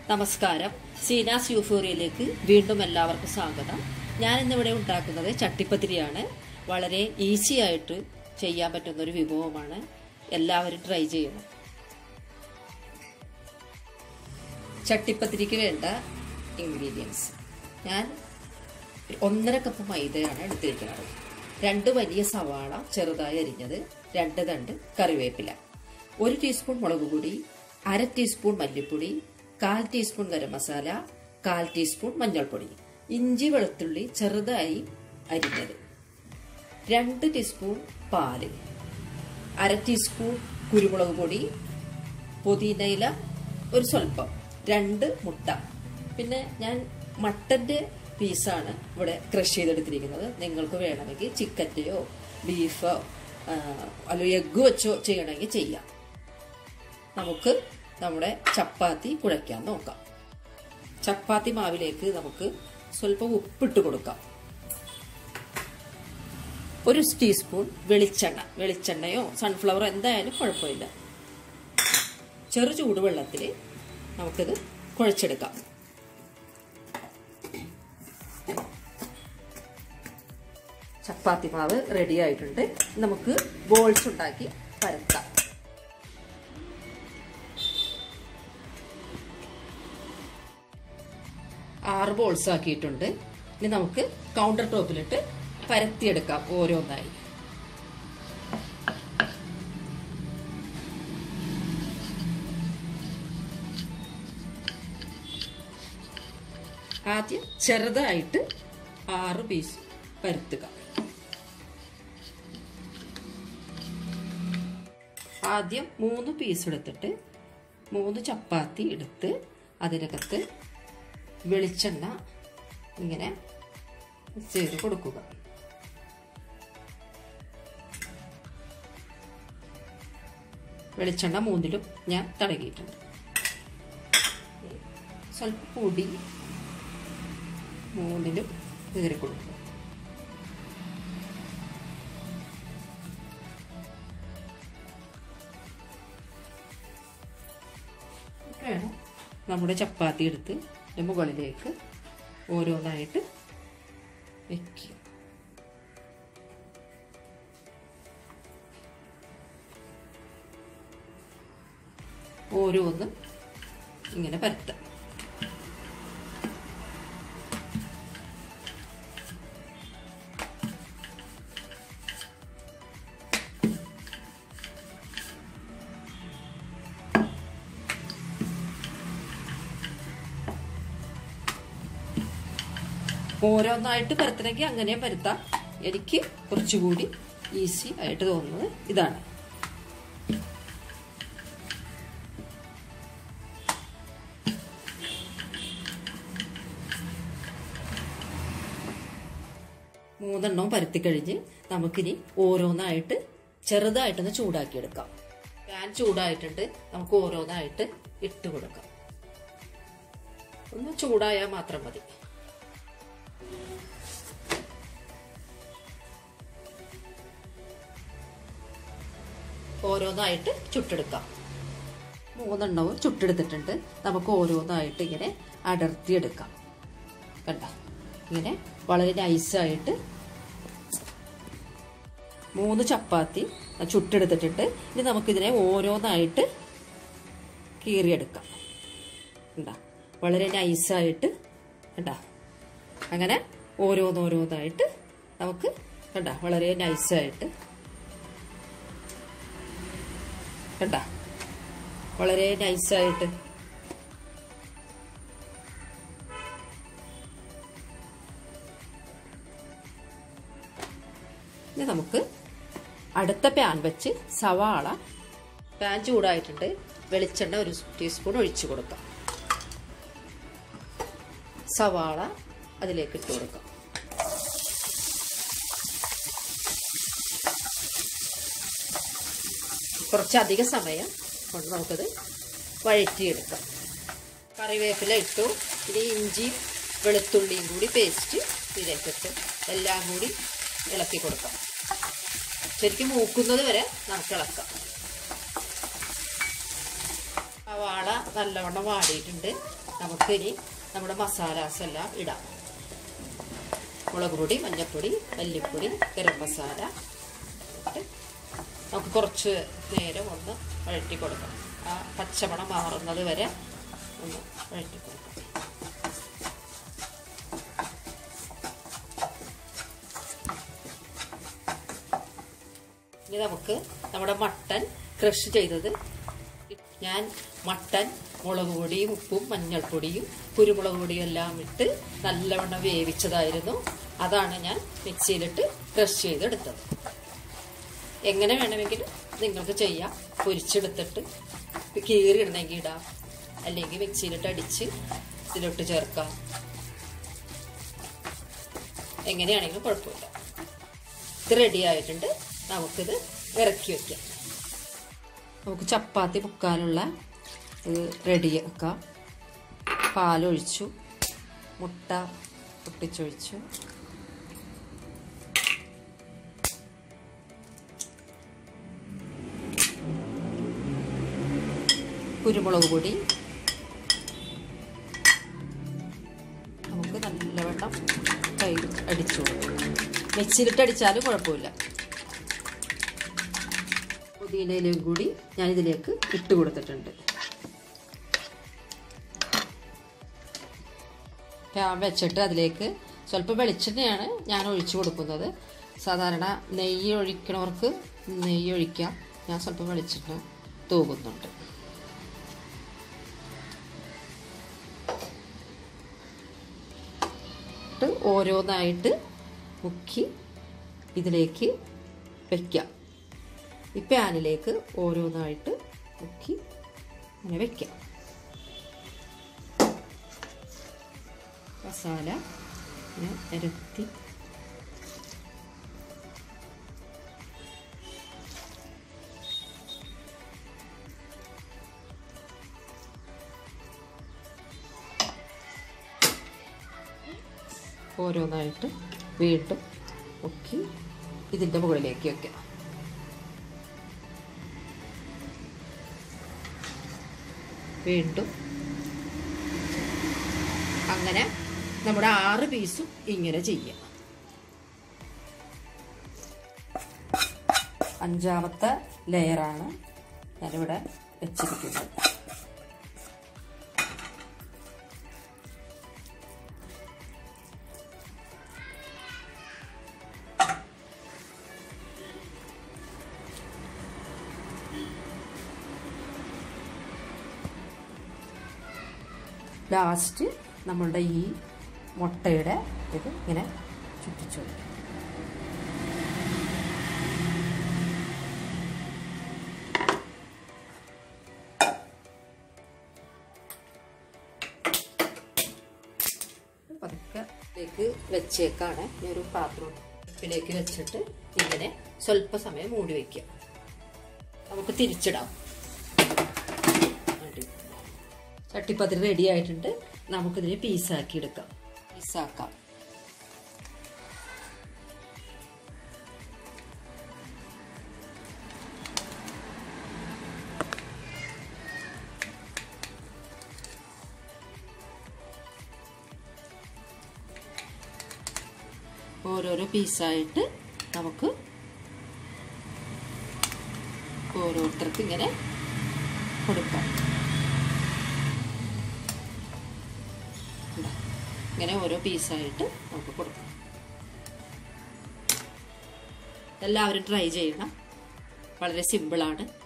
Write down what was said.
നമസ്കാരം സീനാസ് യൂഫോറിയയിലേക്ക് വീണ്ടും എല്ലാവർക്കും സ്വാഗതം ഞാൻ ഇന്നിവിടെ ഉണ്ടാക്കുന്നത് ചട്ടിപ്പത്തിരിയാണ് വളരെ ഈസി ആയിട്ട് ചെയ്യാൻ പറ്റുന്ന ഒരു വിഭവമാണ് എല്ലാവരും ട്രൈ ചെയ്യണം ചട്ടിപ്പത്തിരിക്ക് വേണ്ട ഇൻഗ്രീഡിയൻസ് ഞാൻ ഒന്നര കപ്പ് മൈദയാണ് എടുത്തിരിക്കുന്നത് രണ്ട് വലിയ സവാള ചെറുതായി അരിഞ്ഞത് രണ്ട് തണ്ട് കറിവേപ്പില ഒരു ടീസ്പൂൺ മുളക് പൊടി അര ടീസ്പൂൺ മല്ലിപ്പൊടി കാൽ ടീസ്പൂൺ ഗരം മസാല കാൽ ടീസ്പൂൺ മഞ്ഞൾപ്പൊടി ഇഞ്ചി വെളുത്തുള്ളി ചെറുതായി അരിഞ്ഞത് രണ്ട് ടീസ്പൂൺ പാല് അര ടീസ്പൂൺ കുരുമുളക് പൊടി പുതിനയില ഒരു സ്വല്പം രണ്ട് മുട്ട പിന്നെ ഞാൻ മട്ടന്റെ പീസാണ് ഇവിടെ ക്രഷ് ചെയ്തെടുത്തിരിക്കുന്നത് നിങ്ങൾക്ക് വേണമെങ്കിൽ ചിക്കൻ്റെയോ ബീഫോ അല്ലെങ്കിൽ എഗ്ഗ് വെച്ചോ ചെയ്യണമെങ്കിൽ ചെയ്യാം നമുക്ക് നമ്മുടെ ചപ്പാത്തി കുഴയ്ക്കാൻ നോക്കാം ചപ്പാത്തി മാവിലേക്ക് നമുക്ക് സ്വല്പം ഉപ്പിട്ട് കൊടുക്കാം ഒരു ടീസ്പൂൺ വെളിച്ചെണ്ണ വെളിച്ചെണ്ണയോ സൺഫ്ലവറോ എന്തായാലും കുഴപ്പമില്ല ചെറു ചൂടുവെള്ളത്തിൽ നമുക്കിത് കുഴച്ചെടുക്കാം ചപ്പാത്തി മാവ് റെഡി ആയിട്ടുണ്ട് നമുക്ക് ബോൾസ് ഉണ്ടാക്കി പരത്താം ആറ് ബോൾസ് ആക്കിയിട്ടുണ്ട് ഇനി നമുക്ക് കൗണ്ടർ ടോപ്പിലിട്ട് പരത്തിയെടുക്കാം ഓരോന്നായി ആദ്യം ചെറുതായിട്ട് ആറ് പീസ് പരത്തുക ആദ്യം മൂന്ന് പീസ് എടുത്തിട്ട് മൂന്ന് ചപ്പാത്തി എടുത്ത് അതിനകത്ത് വെളിച്ചെണ്ണ ഇങ്ങനെ ചെയ്ത് കൊടുക്കുക വെളിച്ചെണ്ണ മൂന്നിലും ഞാൻ തടകിയിട്ടുണ്ട് സ്വല്പം പൊടി മൂന്നിലും കീറി കൊടുക്കുക വേണം നമ്മുടെ ചപ്പാത്തി എടുത്ത് ഇതിൻ്റെ മുകളിലേക്ക് ഓരോന്നായിട്ട് വെക്കുക ഓരോന്നും ഇങ്ങനെ പരത്താം ഓരോന്നായിട്ട് പരത്തണമെങ്കിൽ അങ്ങനെ പരത്താം എനിക്ക് കുറച്ചുകൂടി ഈസി ആയിട്ട് തോന്നുന്നത് ഇതാണ് മൂന്നെണ്ണവും പരത്തി കഴിഞ്ഞ് നമുക്കിനി ഓരോന്നായിട്ട് ചെറുതായിട്ടൊന്ന് ചൂടാക്കിയെടുക്കാം പാൻ ചൂടായിട്ടുണ്ട് നമുക്ക് ഓരോന്നായിട്ട് ഇട്ട് കൊടുക്കാം ഒന്ന് ചൂടായാൽ മാത്രം മതി ഓരോന്നായിട്ട് ചുട്ടെടുക്കാം മൂന്നെണ്ണവും ചുട്ടെടുത്തിട്ടുണ്ട് നമുക്ക് ഓരോന്നായിട്ട് ഇങ്ങനെ അടർത്തിയെടുക്കാം കണ്ട ഇങ്ങനെ വളരെ നൈസായിട്ട് മൂന്ന് ചപ്പാത്തി ചുട്ടെടുത്തിട്ടുണ്ട് ഇനി നമുക്കിതിനെ ഓരോന്നായിട്ട് കീറിയെടുക്കാം കണ്ട വളരെ നൈസായിട്ട് കണ്ട അങ്ങനെ ഓരോന്നോരോന്നായിട്ട് നമുക്ക് കണ്ട വളരെ നൈസായിട്ട് കണ്ട വളരെ നൈസായിട്ട് ഇനി നമുക്ക് അടുത്ത പാൻ വെച്ച് സവാള പാൻ ചൂടായിട്ടുണ്ട് വെളിച്ചെണ്ണ ഒരു ടീസ്പൂൺ ഒഴിച്ചു കൊടുക്കാം സവാള അതിലേക്ക് ഇട്ട് കൊടുക്കാം കുറച്ചധിക സമയം കൊണ്ട് നമുക്കത് വഴറ്റിയെടുക്കാം കറിവേപ്പില ഇട്ടു ഇനി ഇഞ്ചിയും വെളുത്തുള്ളിയും കൂടി പേസ്റ്റ് ഇതിലേക്കിട്ട് എല്ലാം കൂടി ഇളക്കി കൊടുക്കാം ശരിക്കും മൂക്കുന്നത് വരെ നമുക്ക് ഇളക്കാം സവാള നല്ലവണ്ണം വാടിയിട്ടുണ്ട് നമുക്കിനി നമ്മുടെ മസാലാസ് എല്ലാം ഇടാം മുളക് പൊടി മഞ്ഞൾപ്പൊടി മല്ലിപ്പൊടി ഗരം മസാല ഇട്ട് നമുക്ക് കുറച്ച് നേരം ഒന്ന് വഴറ്റി കൊടുക്കണം ആ പച്ചമണം മാറുന്നത് വരെ ഒന്ന് വഴറ്റി കൊടുക്കണം ഇനി നമുക്ക് നമ്മുടെ മട്ടൻ ക്രഷ് ചെയ്തത് ഞാൻ മട്ടൻ മുളക് പൊടിയും ഉപ്പും മഞ്ഞൾപ്പൊടിയും കുരുമുളക് പൊടിയും എല്ലാം ഇട്ട് നല്ലവണ്ണം വേവിച്ചതായിരുന്നു അതാണ് ഞാൻ മിക്സിയിലിട്ട് ക്രഷ് ചെയ്തെടുത്തത് എങ്ങനെ വേണമെങ്കിലും നിങ്ങൾക്ക് ചെയ്യാം പൊരിച്ചെടുത്തിട്ട് കീറി ഇടണമെങ്കിൽ ഇടാം അല്ലെങ്കിൽ മിക്സിയിലിട്ട് അടിച്ച് ഇതിലോട്ട് ചേർക്കാം എങ്ങനെയാണെങ്കിലും കുഴപ്പമില്ല ഇത് റെഡി ആയിട്ടുണ്ട് നമുക്കിത് ഇറക്കി വയ്ക്കാം നമുക്ക് ചപ്പാത്തി മുക്കാനുള്ള ഇത് റെഡിയാക്കാം പാലൊഴിച്ചു മുട്ട പൊട്ടിച്ചൊഴിച്ചു കുരുമുളക് പൊടി നമുക്ക് നല്ലവണ്ണം കൈ അടിച്ചു കൊടുക്കും മിക്സിയിലിട്ട് അടിച്ചാലും കുഴപ്പമില്ല പുതിനയിലും കൂടി ഞാൻ ഇതിലേക്ക് ഇട്ട് കൊടുത്തിട്ടുണ്ട് പാൻ വെച്ചിട്ട് അതിലേക്ക് സ്വല്പം വെളിച്ചെണ്ണയാണ് ഞാൻ ഒഴിച്ചു കൊടുക്കുന്നത് സാധാരണ നെയ്യ് ഒഴിക്കണവർക്ക് നെയ്യ് ഒഴിക്കാം ഞാൻ സ്വല്പം വെളിച്ചെണ്ണ തൂകുന്നുണ്ട് ഇട്ട് ഓരോന്നായിട്ട് മുക്കി ഇതിലേക്ക് വയ്ക്കാം ഈ പാനിലേക്ക് ഓരോന്നായിട്ട് മുക്കി അങ്ങനെ വെക്കാം മസാല ഇങ്ങനെ നിരത്തി ഓരോന്നായിട്ട് വീണ്ടും മുക്കി ഇതിൻ്റെ മുകളിലേക്ക് വെക്കാം വീണ്ടും അങ്ങനെ നമ്മുടെ ആറ് പീസും ഇങ്ങനെ ചെയ്യാം അഞ്ചാമത്തെ ലെയറാണ് ഞാനിവിടെ വെച്ചിരിക്കുന്നത് ലാസ്റ്റ് നമ്മളുടെ ഈ മുട്ടയുടെ ഇത് ഇങ്ങനെ ചുറ്റിച്ചു വയ്ക്കും പതുക്കെ ഇതിലേക്ക് വെച്ചേക്കാണ് ഈ ഒരു പാത്രം അടുപ്പിലേക്ക് വെച്ചിട്ട് ഇങ്ങനെ സ്വല്പ സമയം മൂടി വയ്ക്കുക നമുക്ക് തിരിച്ചിടാം അടി. ചട്ടിപ്പത്തിരി റെഡി ആയിട്ടുണ്ട് നമുക്കിതിനെ പീസാക്കി എടുക്കാം പീസാക്കാം ഓരോരോ പീസായിട്ട് നമുക്ക് ഓരോരുത്തർക്ക് ഇങ്ങനെ കൊടുക്കാം ഇതാ. ഇങ്ങനെ ഓരോ പീസായിട്ട് നമുക്ക് കൊടുക്കാം എല്ലാവരും ട്രൈ ചെയ്യണം വളരെ സിമ്പിളാണ്